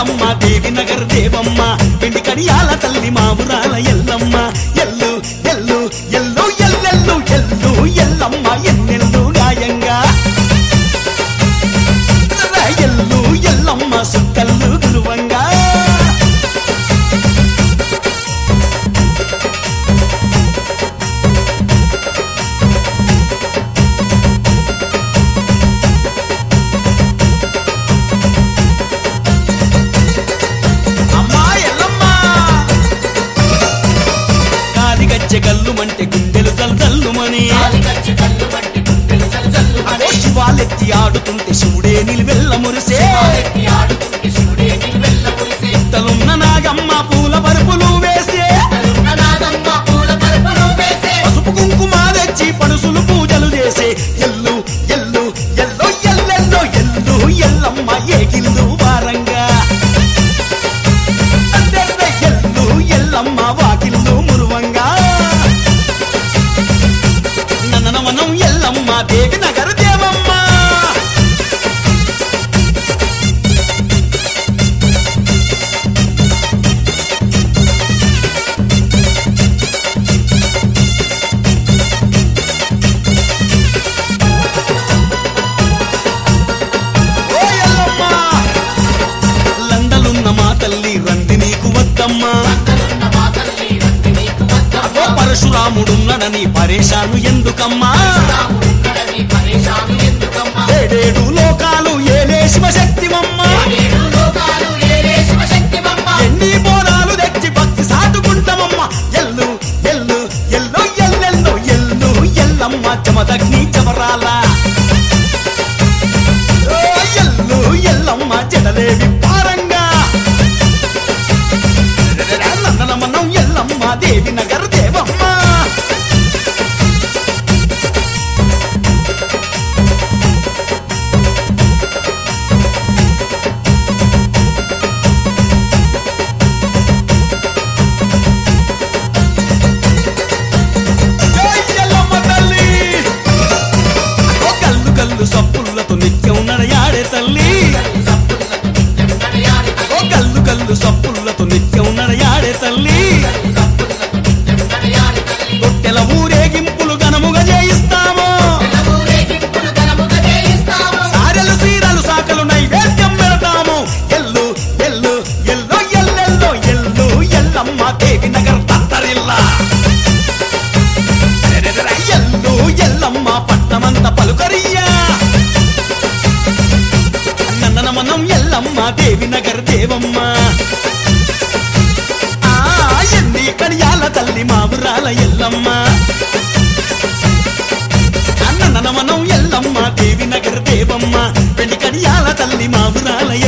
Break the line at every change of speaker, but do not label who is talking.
ఎల్లమ్మ దేవి నగర్ దేవమ్మ వెండి కడియాల తల్లి మా ఊరాల ఎల్లమ్మ ఎల్లు ఎల్లు ఎల్లు ఎల్లెల్లు ఎల్లు ఎల్లమ్మ ఎన్నెల్లు గాయంగా ఎల్లు ఎల్లమ్మ సుక్కల్లు గురువంగా అమ్మా ఎల్లమ్మ కాలి గజ్జె గల్లుమంటే గుండెలు జల్జల్లుమని అదే శివాలెత్తి ఆడుతుంటే శివుడే నిలువెల్ల మురిసే తలున్న నాగమ్మ పూల పరుపులు వేసే పసుపు కుంకుమ తెచ్చి పడుసులు పూజలు చేసే ఎల్లు ఎల్లు ఎల్లో ఎల్లెల్లో ఎల్లు ఎల్లమ్మ ఏగిల్లు వారంగా అద్దెర్రె ఎల్లు ఎల్లమ్మ వాకిల్లు మురువంగా నన్ననమనం ఎల్లమ్మ దేవి నగర దేవమ్మ ఓ ఎల్లమ్మ లండలున్న మా తల్లి రంది నీకు వద్దమ్మా అగో పరశురాముడున్నడని పరేషాను ఎందుకమ్మా ఏడేడు లోకాలు ఏలే శివశక్తివమ్మ ఎన్ని బోనాలు తెచ్చి భక్తి సాటుకుంటామమ్మ ఎల్లు ఎల్లు ఎల్లు ఎల్లెల్లు ఎల్లు ఎల్లమ్మ చమదగ్ని చమరాల ఓ ఎల్లు ఎల్లమ్మ జడలేవి పారంగా నందనమనం ఎల్లమ్మ దేవి నగర్ దేవమ్మ జై ఎల్లమ్మ తల్లి ఓ కల్లు కల్లు సప్పులతో నిత్యం నడయాడే తల్లి ఓ కల్లు కల్లు సప్పులతో నిత్యం నడయాడే తల్లి తొట్టెల ఊరేగింపులు ఘనముగా చేయిస్తాము సారెలు సీరలు సాకలు నైవేద్యం పెడతాము ఎల్లు ఎల్లు ఎల్లు ఎల్లెల్లో ఎల్లు ఎల్లమ్మ దేవి నగర్ తత్తరిల్లా ఎల్లు ఎల్లమ్మ పట్టమంత పలుకరియా నందనమనం ఎల్లమ్మ దేవి నగర్ దేవమ్మ ఆ ఎన్ని కడియాల తల్లి మా ఊరాల ఎల్లమ్మ నందనమనం ఎల్లమ్మ దేవి నగర్ దేవమ్మ వెండి కడియాల తల్లి మా ఊరాల